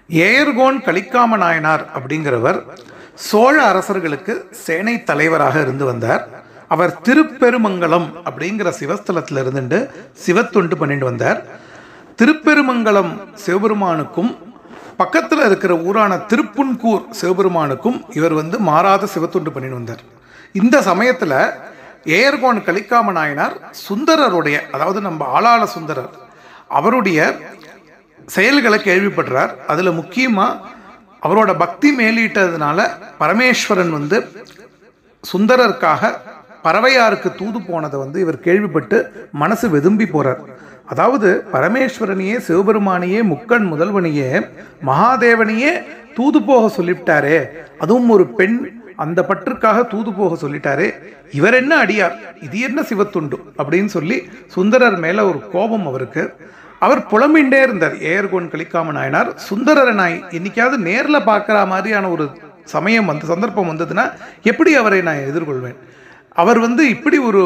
aircon கலிக்காம Nayanar அப்படிங்கிறவர் சோழ அரசர்களுக்கு சேனை தலைவராக இருந்து வந்தார் அவர் திருப்பெருமங்கலம் அப்படிங்கிற சிவஸ்தலத்தில் இருந்துட்டு சிவத்தொண்டு பண்ணிட்டு வந்தார் திருப்பெருமங்கலம் சிவபெருமானுக்கும் பக்கத்தில் இருக்கிற ஊரான திருப்புன்கூர் சிவபெருமானுக்கும் இவர் வந்து மாறாத சிவத்தொண்டு பண்ணிட்டு வந்தார் இந்த சமயத்தில் ஏர்கோன் கலிக்காம நாயனார் சுந்தரருடைய அதாவது நம்ம ஆளாள சுந்தரர் அவருடைய செயல்களை கேள்விப்படுறார் அதில் முக்கியமாக அவரோட பக்தி மேலிட்டதுனால பரமேஸ்வரன் வந்து சுந்தரருக்காக பறவையாருக்கு தூது போனதை வந்து இவர் கேள்விப்பட்டு மனசு வெதும்பி போறார் அதாவது பரமேஸ்வரனையே சிவபெருமானையே முக்கண் முதல்வனையே மகாதேவனையே தூது போக சொல்லிவிட்டாரே அதுவும் ஒரு பெண் அந்த பற்றுக்காக தூது போக சொல்லிட்டாரே இவர் என்ன அடியார் இது என்ன சிவத்துண்டு அப்படின்னு சொல்லி சுந்தரர் மேல ஒரு கோபம் அவருக்கு அவர் புலம்பின்றே இருந்தார் ஏர்கோன் கலிக்காம நாயனார் சுந்தரரை நான் என்னைக்காவது நேரில் பார்க்குற மாதிரியான ஒரு சமயம் வந்து சந்தர்ப்பம் வந்ததுன்னா எப்படி அவரை நான் எதிர்கொள்வேன் அவர் வந்து இப்படி ஒரு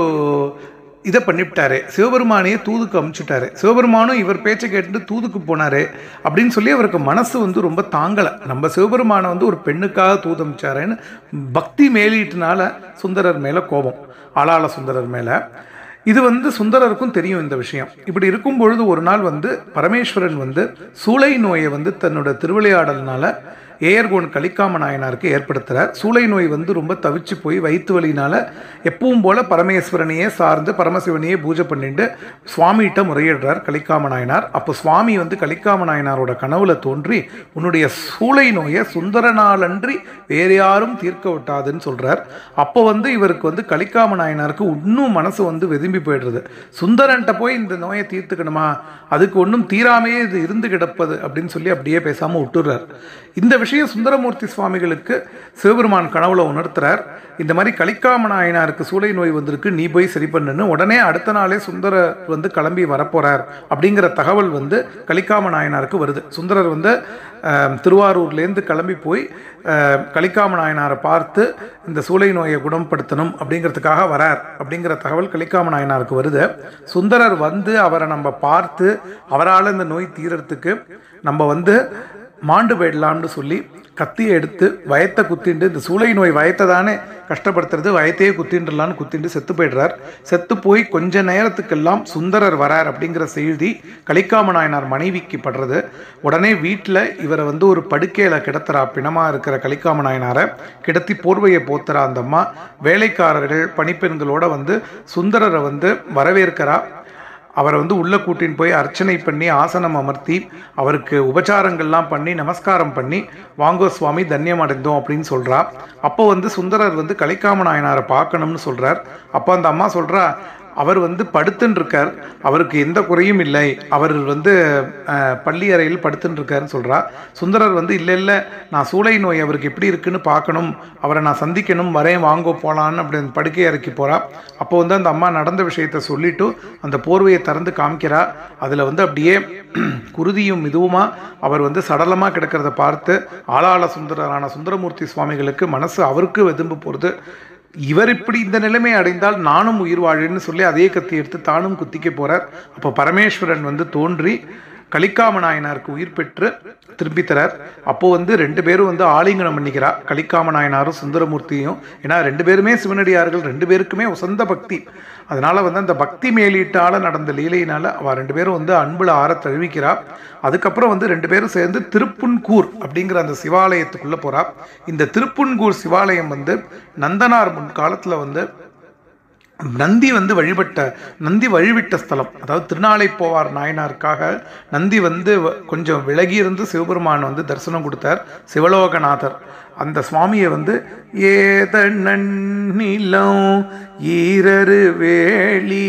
இதை பண்ணிவிட்டாரு சிவபெருமானையே தூதுக்கு அமுச்சுட்டாரு சிவபெருமானும் இவர் பேச்சை கேட்டுட்டு தூதுக்கு போனாரு அப்படின்னு சொல்லி அவருக்கு மனசு வந்து ரொம்ப தாங்கலை நம்ம சிவபெருமானை வந்து ஒரு பெண்ணுக்காக தூது அமிச்சாரேன்னு பக்தி மேலிட்டுனால சுந்தரர் மேலே கோபம் ஆளாள சுந்தரர் மேலே இது வந்து சுந்தரருக்கும் தெரியும் இந்த விஷயம் இப்படி இருக்கும் பொழுது ஒரு நாள் வந்து பரமேஸ்வரன் வந்து சூளை நோயை வந்து தன்னோட திருவிளையாடல்னால ஏயர்கோன் கலிக்காம நாயனாருக்கு ஏற்படுத்துகிறார் சூளை நோய் வந்து ரொம்ப தவிச்சு போய் வயிற்று வலினால எப்பவும் போல பரமேஸ்வரனையே சார்ந்து பரமசிவனையே பூஜை பண்ணிட்டு சுவாமிகிட்ட முறையிடுறார் கலிக்காம நாயனார் அப்போ சுவாமி வந்து கலிக்காம நாயனாரோட கனவுல தோன்றி உன்னுடைய சூளை நோயை சுந்தரனாலன்றி வேறு யாரும் தீர்க்க விட்டாதுன்னு சொல்றார் அப்போ வந்து இவருக்கு வந்து கலிக்காம நாயனாருக்கு இன்னும் மனசு வந்து வெதும்பி போயிடுறது சுந்தரன்ட்ட போய் இந்த நோயை தீர்த்துக்கணுமா அதுக்கு ஒன்றும் தீராமையே இது இருந்து கிடப்பது அப்படின்னு சொல்லி அப்படியே பேசாமல் விட்டுறார் இந்த விஷயம் சுந்தரமூர்த்தி சுவாமிகளுக்கு சிவபெருமான் கனவுல உணர்த்துறார் இந்த மாதிரி கலிக்காம நாயனாருக்கு சூளை நோய் வந்திருக்கு நீ போய் சரி பண்ணுன்னு உடனே அடுத்த நாளே சுந்தரர் வந்து கிளம்பி வரப்போறார் அப்படிங்கிற தகவல் வந்து கலிக்காம நாயனாருக்கு வருது சுந்தரர் வந்து அஹ், திருவாரூர்லேருந்து கிளம்பி போய் அஹ், கலிக்காம நாயனாரை பார்த்து இந்த சூளை நோயை குணப்படுத்தணும் அப்படிங்கிறதுக்காக வரார் அப்படிங்கிற தகவல் கலிக்காம நாயனாருக்கு வருது சுந்தரர் வந்து அவரை நம்ம பார்த்து அவரால் இந்த நோய் தீரத்துக்கு நம்ம வந்து மாண்டு போயிடலாம்னு சொல்லி கத்தியை எடுத்து வயத்தை குத்திண்டு இந்த சூளை நோய் வயத்தை தானே கஷ்டப்படுத்துறது வயத்தையே குத்தின்றலான்னு குத்திண்டு செத்து போயிடுறார் செத்து போய் கொஞ்ச நேரத்துக்கெல்லாம் சுந்தரர் வரார் அப்படிங்கிற செய்தி கலிக்காம நாயனார் மனைவிக்கு படுறது உடனே வீட்டில் இவரை வந்து ஒரு படுக்கையில் கிடத்துறா பிணமாக இருக்கிற கலிக்காம நாயனாரை கிடத்தி போர்வையை போத்துறா அந்த அம்மா வேலைக்காரர்கள் பணிப்பெண்களோட வந்து சுந்தரரை வந்து வரவேற்கிறா அவரை வந்து உள்ளே கூட்டின்னு போய் அர்ச்சனை பண்ணி ஆசனம் அமர்த்தி அவருக்கு உபச்சாரங்கள்லாம் பண்ணி நமஸ்காரம் பண்ணி வாங்கோ சுவாமி தன்யம் அடைந்தோம் அப்படின்னு சொல்கிறா அப்போ வந்து சுந்தரர் வந்து கலிக்காம நாயனாரை பார்க்கணும்னு சொல்கிறார் அப்போ அந்த அம்மா சொல்கிறா அவர் வந்து படுத்துன்னு இருக்கார் அவருக்கு எந்த குறையும் இல்லை அவர் வந்து அஹ், பள்ளி அறையில் படுத்துன்னு இருக்காருன்னு சொல்கிறா சுந்தரர் வந்து இல்லை இல்லை நான் சூளை நோய் அவருக்கு எப்படி இருக்குன்னு பார்க்கணும் அவரை நான் சந்திக்கணும் வரேன் வாங்கோ போகலான்னு அப்படி அந்த படுக்கை அறைக்கு போகிறா அப்போ வந்து அந்த அம்மா நடந்த விஷயத்த சொல்லிட்டு அந்த போர்வையை திறந்து காமிக்கிறா அதில் வந்து அப்படியே குருதியும் இதுவுமா அவர் வந்து சடலமாக கிடக்கிறத பார்த்து ஆளாள சுந்தரரான சுந்தரமூர்த்தி சுவாமிகளுக்கு மனசு அவருக்கு வெதும்பு போகிறது இவர் இப்படி இந்த நிலைமை அடைந்தால் நானும் உயிர் வாழேன்னு சொல்லி அதே கத்தி எடுத்து தானும் குத்திக்க போறார் அப்போ பரமேஸ்வரன் வந்து தோன்றி கலிக்காம நாயனாருக்கு உயிர் பெற்று திருப்பி தரார் அப்போ வந்து ரெண்டு பேரும் வந்து ஆலிங்கனம் பண்ணிக்கிறா கலிக்காம நாயனாரும் சுந்தரமூர்த்தியும் ஏன்னா ரெண்டு பேருமே சிவனடியார்கள் ரெண்டு பேருக்குமே உசந்த பக்தி அதனால வந்து அந்த பக்தி மேலீட்டால நடந்த லீலையினால அவ ரெண்டு பேரும் வந்து அன்புல ஆற தழுவிக்கிறா அதுக்கப்புறம் வந்து ரெண்டு பேரும் சேர்ந்து திருப்புன்கூர் அப்படிங்கிற அந்த சிவாலயத்துக்குள்ள போறா இந்த திருப்புன்கூர் சிவாலயம் வந்து நந்தனார் முன் காலத்துல வந்து நந்தி வந்து வழிபட்ட நந்தி வழிவிட்ட ஸ்தலம் அதாவது திருநாளை போவார் நாயனாருக்காக நந்தி வந்து வ- கொஞ்சம் விலகி இருந்து சிவபெருமான் வந்து தரிசனம் கொடுத்தார் சிவலோகநாதர் அந்த சுவாமியை வந்து ஏத நன்னிலம் ஈரரு வேலி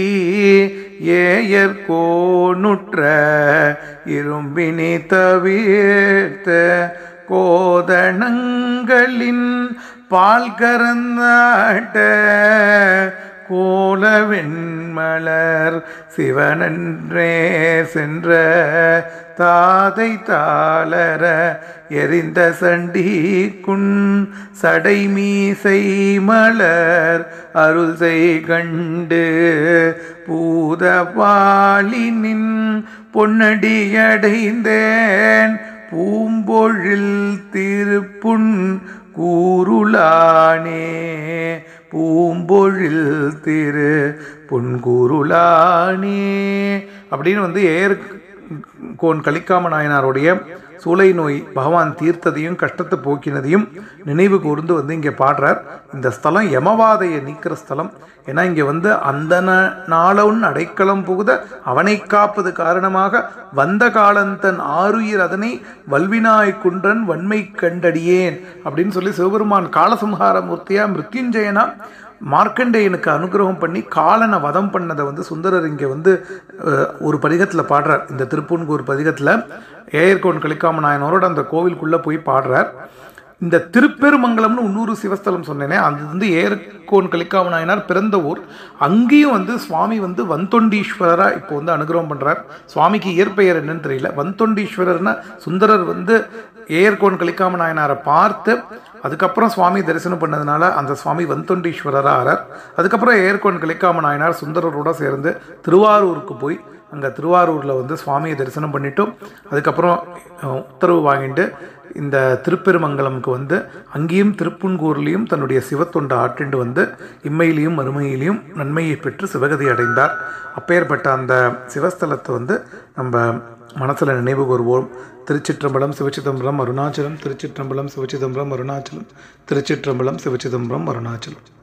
ஏயர் கோணுற்ற இரும்பினி தவிர்த்த கோதணங்களின் பால் கறந்தாட்ட கோல வெண்மலர் சிவனன்றே சென்ற தாதை தாளர எரிந்த சண்டிக்குன் சடை மீசை மலர் அருள் செய் கண்டு பூத பாலினின் பொன்னடியடைந்தேன் பூம்பொழில் பூம்பொழில் திருப்புண் கூருளானே பூம்பொழில் திரு புன்கூருளானே அப்படின்னு வந்து ஏர் கோன் கலிக்காம நாயனாருடைய சூளை நோய் பகவான் தீர்த்ததையும் கஷ்டத்தை போக்கினதையும் நினைவு கூர்ந்து வந்து இங்கே பாடுறார் இந்த ஸ்தலம் யமவாதையை நீக்கிற ஸ்தலம் ஏன்னா இங்கே வந்து அந்த நாளவுன் அடைக்கலம் புகுத அவனை காப்பது காரணமாக வந்த காலந்தன் ஆருயிர் அதனை வல்வினாய் குன்றன் வன்மை கண்டடியேன் அப்படின்னு சொல்லி சிவபெருமான் காலசம்ஹார மூர்த்தியா மிருத்யுஞ்சயனா மார்க்கண்டேயனுக்கு அனுகிரகம் பண்ணி காலனை வதம் பண்ணதை வந்து சுந்தரர் இங்கே வந்து அஹ், ஒரு பதிகத்தில் பாடுறார் இந்த திருப்பூன்கூர் பதிகத்தில் ஏயர்கோன் கலிக்காம நாயனோரோட அந்த கோவிலுக்குள்ளே போய் பாடுறார் இந்த திருப்பெருமங்கலம்னு இன்னொரு சிவஸ்தலம் சொன்னேனே அது வந்து ஏர்கோன் கலிக்காம நாயனார் பிறந்த ஊர் அங்கேயும் வந்து சுவாமி வந்து வந்தொண்டீஸ்வரராக இப்போ வந்து அனுகிரகம் பண்ணுறார் சுவாமிக்கு இயற்பெயர் என்னன்னு தெரியல வந்தொண்டீஸ்வரர்னா சுந்தரர் வந்து ஏர்கோன் கலிக்காம நாயனாரை பார்த்து அதுக்கப்புறம் சுவாமி தரிசனம் பண்ணதுனால அந்த சுவாமி வந்தொண்டீஸ்வரராக ஆறார் அதுக்கப்புறம் ஏர்கோன் கலிக்காம நாயனார் சுந்தரரோட சேர்ந்து திருவாரூருக்கு போய் அங்கே திருவாரூரில் வந்து சுவாமியை தரிசனம் பண்ணிட்டும் அதுக்கப்புறம் அஹ், உத்தரவு வாங்கிட்டு இந்த திருப்பெருமங்கலமுக்கு வந்து அங்கேயும் திருப்புன்கூர்லேயும் தன்னுடைய சிவத்தொண்டை ஆற்றிண்டு வந்து இம்மையிலையும் மறுமையிலையும் நன்மையை பெற்று சிவகதி அடைந்தார் அப்பேற்பட்ட அந்த சிவஸ்தலத்தை வந்து நம்ம மனசில் நினைவு கூறுவோம் திருச்சிற்றம்பலம் சிவச்சிதம்பரம் அருணாச்சலம் திருச்சிற்றம்பலம் சிவச்சிதம்பரம் அருணாச்சலம் திருச்சிற்றம்பலம் சிவச்சிதம்பரம் அருணாச்சலம்